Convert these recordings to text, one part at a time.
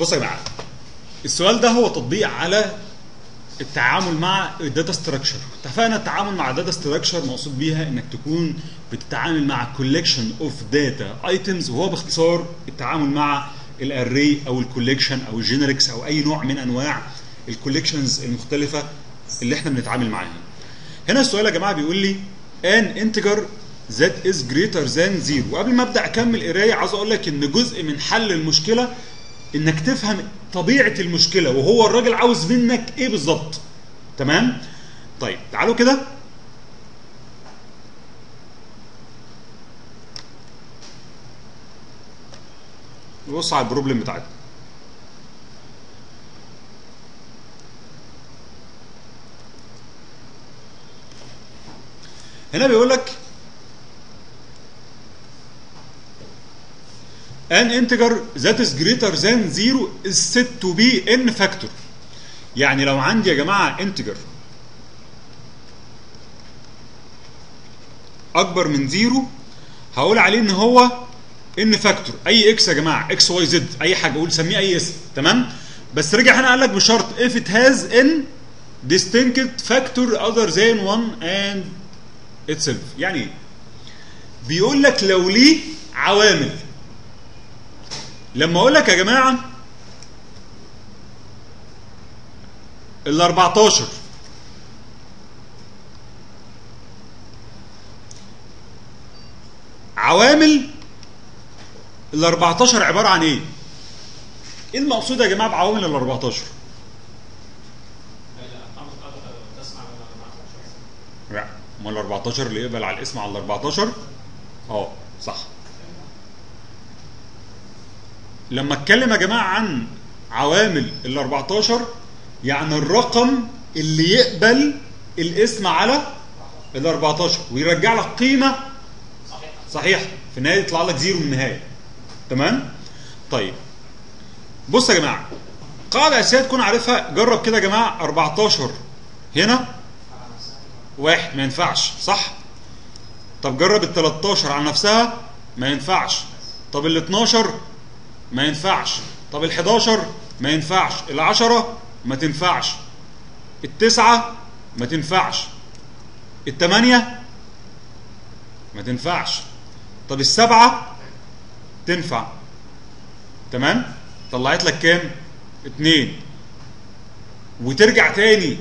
بصوا يا جماعه السؤال ده هو تطبيق على التعامل مع الداتا ستراكشر اتفقنا التعامل مع الداتا ستراكشر مقصود بيها انك تكون بتتعامل مع كولكشن اوف داتا ايتمز وهو باختصار التعامل مع الاري او الكوليكشن او الجينيركس او اي نوع من انواع الكوليكشنز المختلفه اللي احنا بنتعامل معاها هنا السؤال يا جماعه بيقول لي ان انتجر that is greater than zero وقبل ما ابدا اكمل قرايه عاوز اقول لك ان جزء من حل المشكله انك تفهم طبيعه المشكله وهو الراجل عاوز منك ايه بالظبط تمام طيب تعالوا كده نبص على البروبلم بتاعتنا هنا بيقول لك an integer that is greater than 0 is said to be n factor يعني لو عندي يا جماعه integer اكبر من 0 هقول عليه ان هو ان فاكتور اي اكس يا جماعه اكس واي زد اي حاجه قول سميه اي اسم تمام بس رجع هنا قال لك بشرط if it has n distinct factor other than 1 and itself يعني ايه بيقول لك لو ليه عوامل لما اقول لك يا جماعه ال 14 عوامل ال 14 عباره عن ايه؟ ايه المقصود يا جماعه بعوامل ال 14؟ لا ما ال 14 اللي يقبل على الاسم على ال 14 اه صح لما اتكلم يا جماعه عن عوامل ال 14 يعني الرقم اللي يقبل الاسم على ال 14 ويرجع لك قيمه صحيح في النهايه يطلع لك زيرو من النهايه تمام طيب بص يا جماعه قاعده اساسيه تكون عارفها جرب كده يا جماعه 14 هنا واحد ما ينفعش صح طب جرب ال 13 على نفسها ما ينفعش طب ال 12 ما ينفعش طب ال 11 ما ينفعش ال 10 ما تنفعش التسعة ما تنفعش الثمانية ما تنفعش طب السبعة تنفع تمام طلعت لك كام اتنين وترجع تاني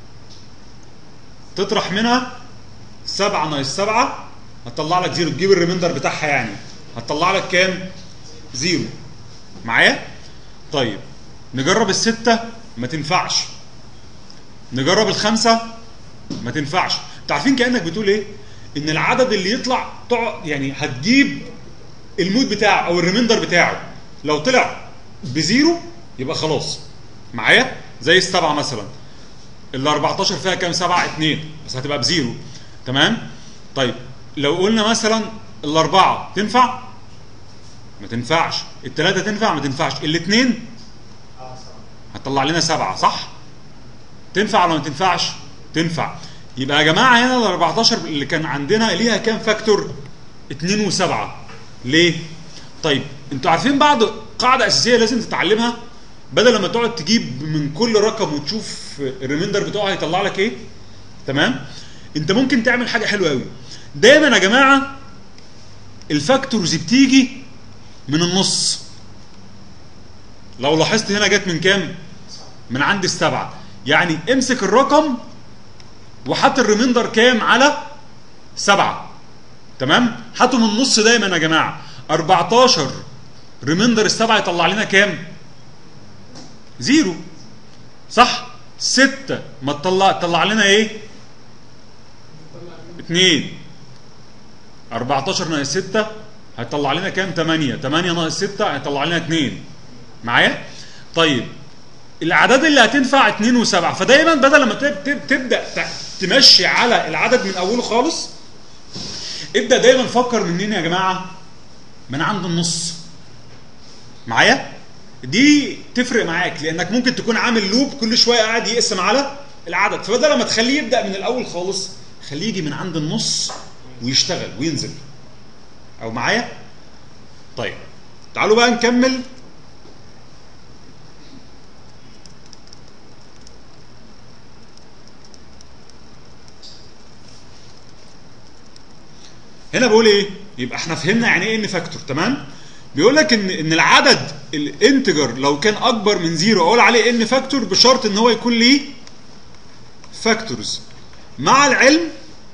تطرح منها سبعة ناقص سبعة هتطلع لك زيرو تجيب الريميندر بتاعها يعني هتطلع لك كام زيرو معايا طيب نجرب الستة ما تنفعش نجرب الخمسة ما تنفعش انتوا عارفين كأنك بتقول ايه ان العدد اللي يطلع تقعد يعني هتجيب المود بتاعه او الريميندر بتاعه لو طلع بزيرو يبقى خلاص معايا زي السبعة مثلا ال 14 فيها كام سبعة اتنين بس هتبقى بزيرو تمام طيب لو قلنا مثلا الأربعة تنفع ما تنفعش الثلاثة تنفع ما تنفعش الاثنين هتطلع لنا سبعة صح تنفع ولا ما تنفعش تنفع يبقى يا جماعة هنا ال 14 اللي كان عندنا ليها كام فاكتور 2 و7 ليه طيب انتوا عارفين بعض قاعدة أساسية لازم تتعلمها بدل لما تقعد تجيب من كل رقم وتشوف الريميندر بتاعه هيطلع لك ايه تمام انت ممكن تعمل حاجه حلوه قوي دايما يا جماعه الفاكتورز بتيجي من النص لو لاحظت هنا جت من كام من عند السبعه يعني امسك الرقم وحط الريميندر كام على سبعه تمام حطوا من النص دايما يا جماعه 14 ريميندر السبعه يطلع لنا كام زيرو صح ستة ما تطلع طلع لنا ايه اتنين 14 ناقص 6 هيطلع لنا كام 8 8 ناقص 6 هيطلع لنا 2 معايا طيب الاعداد اللي هتنفع 2 و7 فدايما بدل لما تب- تب- تبدا ت- تمشي على العدد من اوله خالص ابدا دايما فكر منين يا جماعه من عند النص معايا دي تفرق معاك لانك ممكن تكون عامل لوب كل شويه قاعد يقسم على العدد فبدل ما تخليه يبدا من الاول خالص خليه يجي من عند النص ويشتغل وينزل او معايا طيب تعالوا بقى نكمل هنا بقول ايه يبقى احنا فهمنا يعني ايه ان فاكتور تمام بيقول لك ان ان العدد الانتجر لو كان اكبر من زيرو اقول عليه ان فاكتور بشرط ان هو يكون ليه فاكتورز مع العلم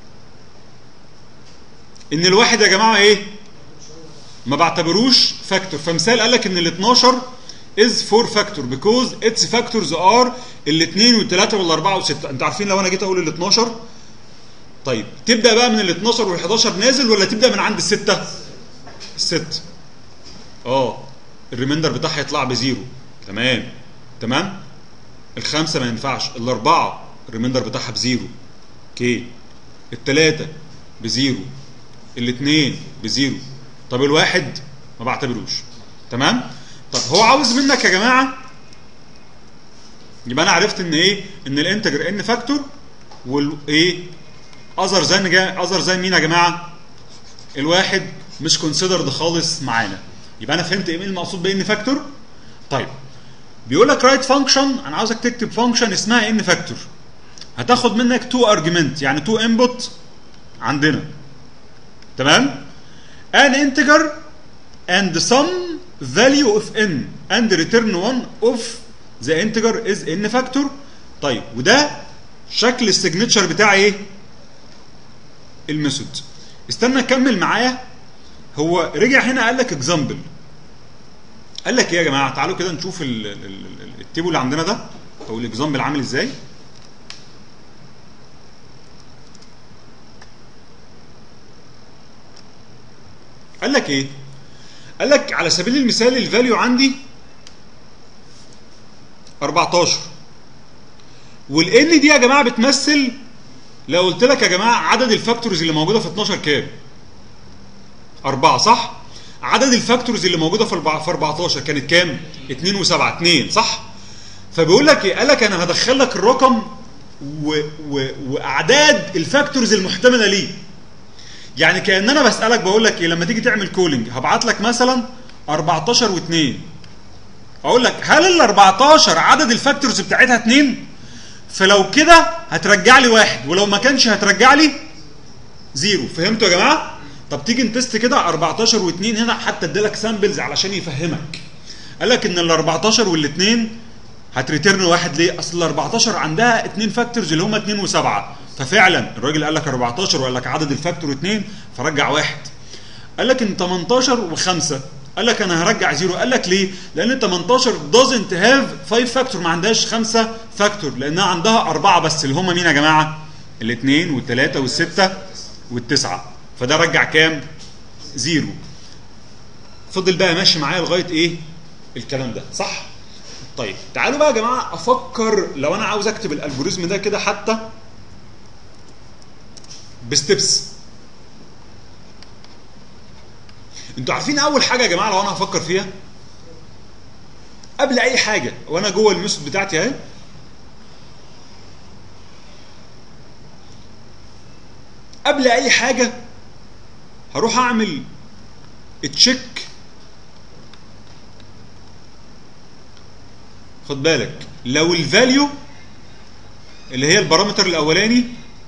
ان الواحد يا جماعه ايه ما بعتبروش فاكتور فمثال قال لك ان ال 12 is 4 factor because its factors are الاثنين والثلاثه والاربعه والسته انتوا عارفين لو انا جيت اقول ال 12 طيب تبدا بقى من ال 12 وال 11 نازل ولا تبدا من عند السته؟ الست اه الريميندر بتاعها يطلع بزيرو تمام تمام الخمسه ما ينفعش الاربعه الريميندر بتاعها بزيرو اوكي الثلاثه بزيرو الاثنين بزيرو طب الواحد ما بعتبروش تمام طب هو عاوز منك يا جماعه يبقى انا عرفت ان ايه ان الانتجر ان فاكتور والايه اذر زان اذر زان مين يا جماعه الواحد مش كونسيدرد خالص معانا يبقى انا فهمت ايه المقصود بان فاكتور طيب بيقول لك رايت فانكشن انا عاوزك تكتب فانكشن اسمها ان فاكتور هتاخد منك تو ارجيومنت يعني تو انبوت عندنا تمام an integer and some value of n and return one of the integer is n factor طيب وده شكل السيجنتشر بتاع ايه الميثود استنى نكمل معايا هو رجع هنا قال لك اكزامبل قال لك ايه يا جماعه تعالوا كده نشوف ال- ال- ال- التيبل اللي عندنا ده او الاكزامبل عامل ازاي قال لك ايه قال لك على سبيل المثال الفاليو عندي 14 والان دي يا جماعه بتمثل لو قلت لك يا جماعه عدد الفاكتورز اللي موجوده في 12 كام؟ أربعة صح؟ عدد الفاكتورز اللي موجوده في البع- في 14 كانت كام؟ 2 و7 2 صح؟ فبيقول لك ايه؟ قال لك انا هدخل لك الرقم و... و... واعداد الفاكتورز المحتمله ليه. يعني كان انا بسالك بقول لك ايه لما تيجي تعمل كولينج هبعت لك مثلا 14 و2 اقول لك هل ال 14 عدد الفاكتورز بتاعتها 2 فلو كده هترجع لي واحد ولو ما كانش هترجع لي زيرو فهمتوا يا جماعه طب تيجي نتست كده 14 و2 هنا حتى اديلك سامبلز علشان يفهمك قال لك ان ال 14 والاثنين هتريتيرن واحد ليه اصل ال 14 عندها اثنين فاكتورز اللي هم 2 و7 ففعلا الراجل قال لك 14 وقال لك عدد الفاكتور 2 فرجع واحد قال لك ان 18 و5 قال لك انا هرجع زيرو قال لك ليه؟ لان 18 doesn't have 5 فاكتور ما عندهاش 5 فاكتور لانها عندها اربعه بس اللي هم مين يا جماعه؟ الاثنين والثلاثه والسته والتسعه فده رجع كام؟ زيرو فضل بقى ماشي معايا لغايه ايه؟ الكلام ده صح؟ طيب تعالوا بقى يا جماعه افكر لو انا عاوز اكتب الالجوريزم ده كده حتى بستبس انتوا عارفين اول حاجه يا جماعه لو انا هفكر فيها قبل اي حاجه وانا جوه الميثود بتاعتي اهي قبل اي حاجه هروح اعمل تشيك خد بالك لو الفاليو اللي هي البارامتر الاولاني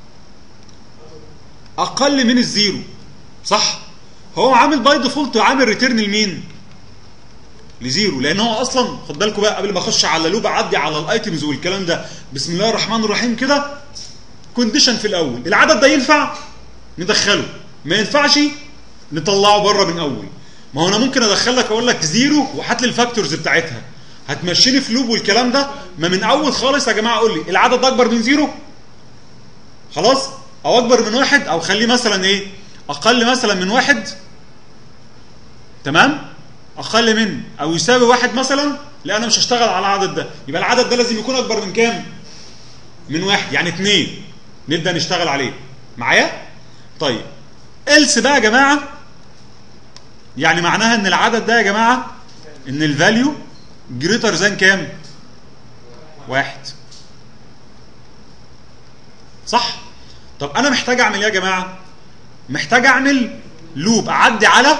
اقل من الزيرو صح هو عامل باي ديفولت عامل ريتيرن لمين لزيرو لان هو اصلا خد بالكم بقى قبل ما اخش على لوب اعدي على الايتمز والكلام ده بسم الله الرحمن الرحيم كده كونديشن في الاول العدد ده ينفع ندخله ما ينفعش نطلعه بره من اول ما هو انا ممكن ادخل لك اقول لك زيرو وهات لي الفاكتورز بتاعتها هتمشيني في لوب والكلام ده ما من اول خالص يا جماعه قول لي العدد ده اكبر من زيرو خلاص او اكبر من واحد او خليه مثلا ايه اقل مثلا من واحد تمام اقل من او يساوي واحد مثلا لا انا مش هشتغل على العدد ده يبقى العدد ده لازم يكون اكبر من كام من واحد يعني اتنين نبدا نشتغل عليه معايا طيب إلس بقى يا جماعه يعني معناها ان العدد ده يا جماعه ان الفاليو جريتر ذان كام واحد صح طب انا محتاج اعمل ايه يا جماعه محتاج اعمل لوب اعدي على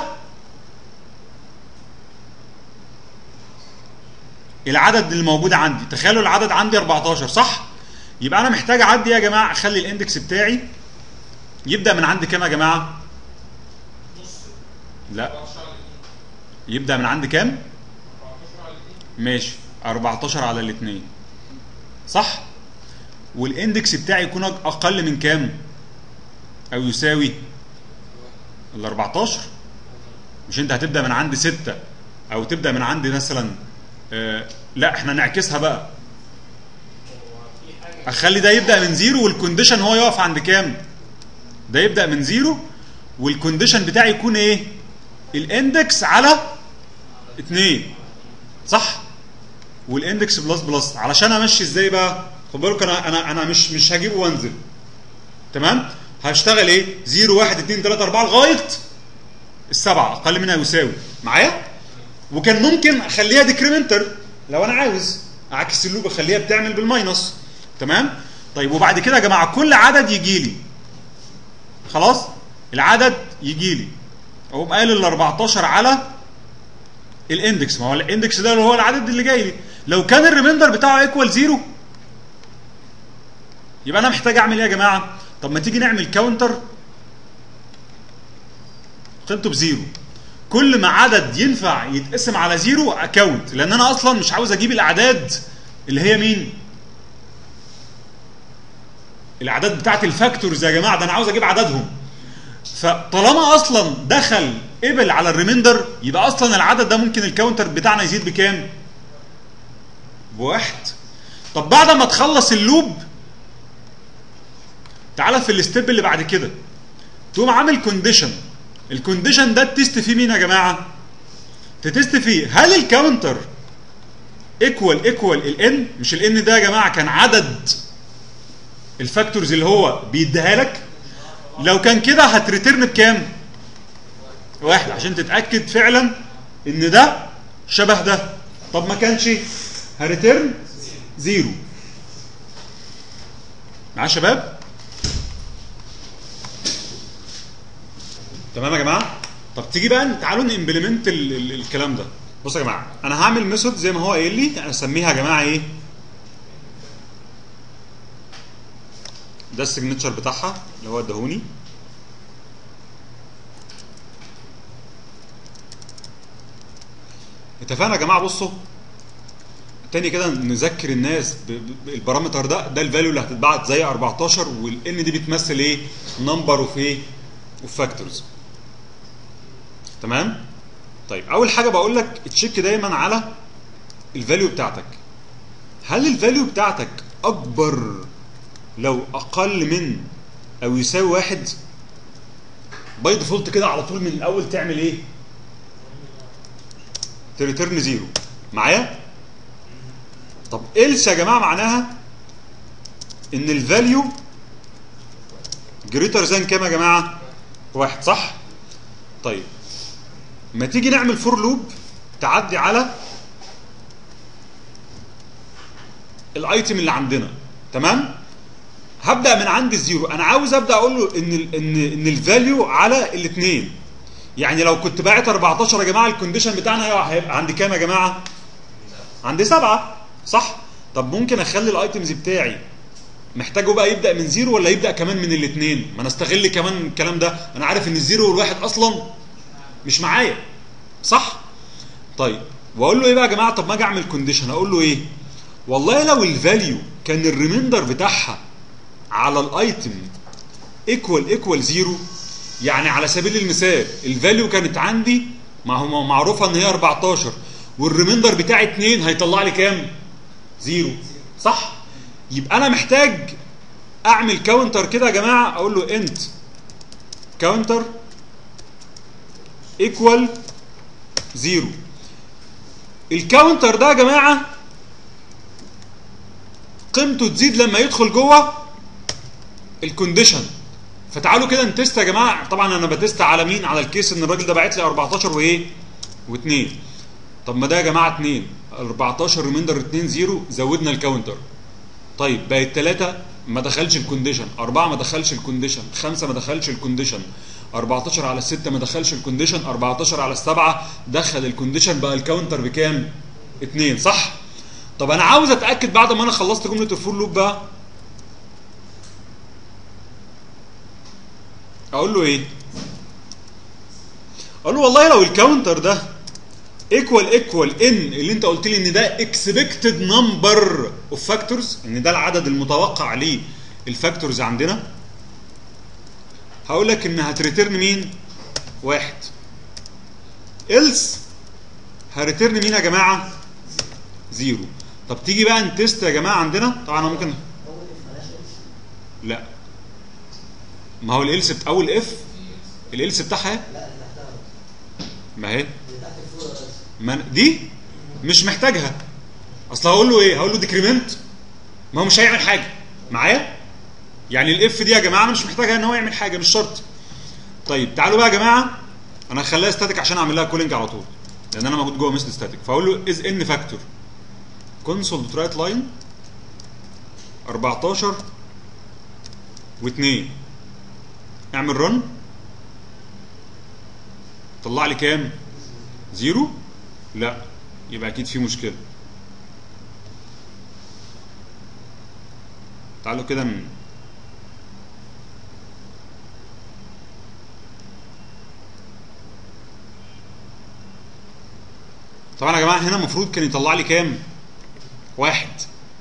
العدد اللي موجود عندي تخيلوا العدد عندي 14 صح يبقى انا محتاج اعدي يا جماعه اخلي الاندكس بتاعي يبدا من عند كام يا جماعه لا يبدا من عند كام ماشي 14 على الاثنين صح والاندكس بتاعي يكون أق- اقل من كام او يساوي ال 14 مش انت هتبدا من عند 6 او تبدا من عند مثلا آه لا احنا نعكسها بقى اخلي ده يبدا من زيرو والكونديشن هو يقف عند كام ده يبدا من زيرو والكونديشن بتاعي يكون ايه الاندكس على 2 صح والاندكس بلس بلس علشان امشي ازاي بقى خد بالك انا انا انا مش مش هجيبه وانزل تمام هشتغل ايه 0 1 2 3 4 لغايه السبعه اقل منها يساوي معايا وكان ممكن اخليها ديكريمنتر لو انا عاوز اعكس اللوب اخليها بتعمل بالماينس تمام طيب وبعد كده يا جماعه كل عدد يجي لي خلاص العدد يجي لي اقوم قال ال 14 على الاندكس ما هو الاندكس ده اللي هو العدد اللي جاي لي لو كان الريميندر بتاعه ايكوال زيرو يبقى انا محتاج اعمل ايه يا جماعه طب ما تيجي نعمل كاونتر قيمته بزيرو كل ما عدد ينفع يتقسم على زيرو اكونت لان انا اصلا مش عاوز اجيب الاعداد اللي هي مين الاعداد بتاعت الفاكتورز يا جماعه ده انا عاوز اجيب عددهم فطالما اصلا دخل قبل على الريميندر يبقى اصلا العدد ده ممكن الكاونتر بتاعنا يزيد بكام بواحد طب بعد ما تخلص اللوب تعالى في الستيب اللي بعد كده تقوم عامل كونديشن الكونديشن ده التست فيه مين يا جماعه تتست فيه هل الكاونتر ايكوال ايكوال الان مش الان ده يا جماعه كان عدد الفاكتورز اللي هو بيديها لك لو كان كده هتريترن بكام واحد عشان تتاكد فعلا ان ده شبه ده طب ما كانش هريترن زيرو معايا يا شباب تمام يا جماعه طب تيجي بقى تعالوا نمبلمنت الكلام ده بصوا يا جماعه انا هعمل ميثود زي ما هو قايل لي انا اسميها يا جماعه ايه ده السيجنتشر بتاعها اللي هو اداهوني اتفقنا يا جماعه بصوا تاني كده نذكر الناس ب- ب- البارامتر ده ده الفاليو اللي هتتبعت زي 14 والان دي بتمثل ايه؟ نمبر اوف ايه؟ اوف فاكتورز تمام؟ طيب اول حاجه بقول لك تشيك دايما على الفاليو بتاعتك هل الفاليو بتاعتك اكبر لو اقل من او يساوي واحد باي ديفولت كده على طول من الاول تعمل ايه؟ تريتيرن زيرو معايا؟ طب إلس يا جماعه معناها ان الفاليو جريتر ذان كام يا جماعه؟ واحد صح؟ طيب ما تيجي نعمل فور لوب تعدي على الايتم اللي عندنا تمام؟ هبدا من عند الزيرو انا عاوز ابدا اقول له ان ال ان ان الفاليو على الاثنين يعني لو كنت باعت 14 يا جماعه الكونديشن بتاعنا هيبقى عند كام يا جماعه؟ عند سبعه صح؟ طب ممكن اخلي الايتمز بتاعي محتاجه بقى يبدا من زيرو ولا يبدا كمان من الاثنين؟ ما انا استغل كمان الكلام ده انا عارف ان الزيرو والواحد اصلا مش معايا صح؟ طيب واقول له ايه بقى يا جماعه طب ما اجي اعمل كونديشن اقول له ايه؟ والله لو الفاليو كان الريميندر بتاعها على الايتم ايكوال ايكوال زيرو يعني على سبيل المثال الفاليو كانت عندي ما هو معروفه ان هي 14 والريميندر بتاعي 2 هيطلع لي كام؟ زيرو صح؟ يبقى انا محتاج اعمل كاونتر كده يا جماعه اقول له انت كاونتر ايكوال زيرو الكاونتر ده يا جماعه قيمته تزيد لما يدخل جوه الكونديشن فتعالوا كده نتست يا جماعه طبعا انا بتست على مين على الكيس ان الراجل ده باعت لي 14 وايه و2 طب ما ده يا جماعه 2 14 ريميندر 2 0 زودنا الكاونتر طيب بقت 3 ما دخلش الكونديشن 4 ما دخلش الكونديشن 5 ما دخلش الكونديشن 14 على 6 ما دخلش الكونديشن 14 على 7 دخل الكونديشن بقى الكاونتر بكام 2 صح طب انا عاوز اتاكد بعد ما انا خلصت جمله الفور لوب بقى اقول له ايه اقول له والله لو الكاونتر ده ايكوال ايكوال ان اللي انت قلت لي ان ده اكسبكتد نمبر اوف فاكتورز ان ده العدد المتوقع عليه الفاكتورز عندنا هقول لك ان هتريترن مين واحد إلس هريترن مين يا جماعه زيرو طب تيجي بقى نتست يا جماعه عندنا طبعا انا ممكن اول اف مالهاش إلس. لا ما هو الالس بت- اول اف الالس بتاعها إيه؟ لا اللي تحتها ما هي اللي تحت الفور بس ما دي مش محتاجها اصل هقول له ايه هقول له ديكريمنت ما هو مش هيعمل حاجه معايا يعني الاف دي يا جماعه أنا مش محتاجها ان هو يعمل حاجه مش شرط طيب تعالوا بقى يا جماعه انا هخليها ستاتيك عشان اعمل لها كولينج على طول لان انا موجود جوه مثل ستاتيك فاقول له از ان فاكتور كونسول دوت رايت لاين 14 و2 اعمل رن طلع لي كام زيرو لا يبقى اكيد في مشكله تعالوا كده ن... طبعا يا جماعه هنا المفروض كان يطلع لي كام واحد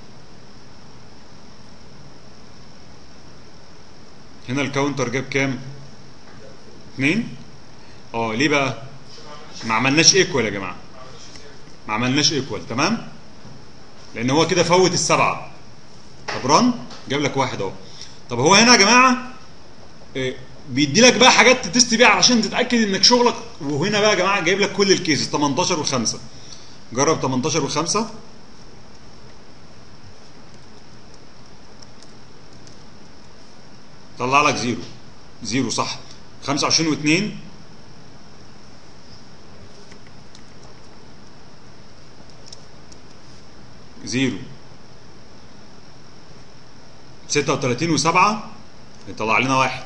هنا الكاونتر جاب كام اتنين اه ليه بقى ما عملناش ايكوال يا جماعه ما عملناش ايكوال تمام لان هو كده فوت السبعه طب رن جاب لك واحد اهو طب هو هنا يا جماعه إيه، بيدي لك بقى حاجات تتست بيها علشان تتاكد انك شغلك وهنا بقى يا جماعه جايب لك كل الكيسز 18 و5 جرب 18 و5 طلع لك زيرو زيرو صح 25 و2 زيرو 36 و7 يطلع لنا واحد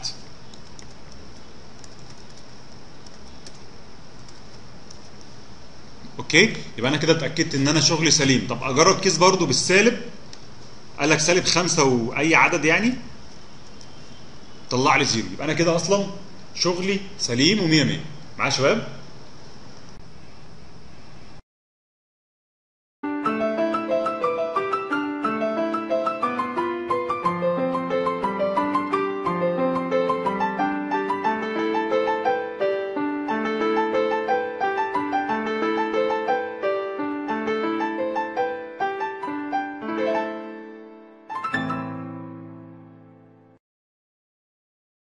اوكي يبقى انا كده اتاكدت ان انا شغلي سليم طب اجرب كيس برضو بالسالب قال لك سالب خمسة واي عدد يعني طلع لي زيرو يبقى انا كده اصلا شغلي سليم و100 100 معايا يا شباب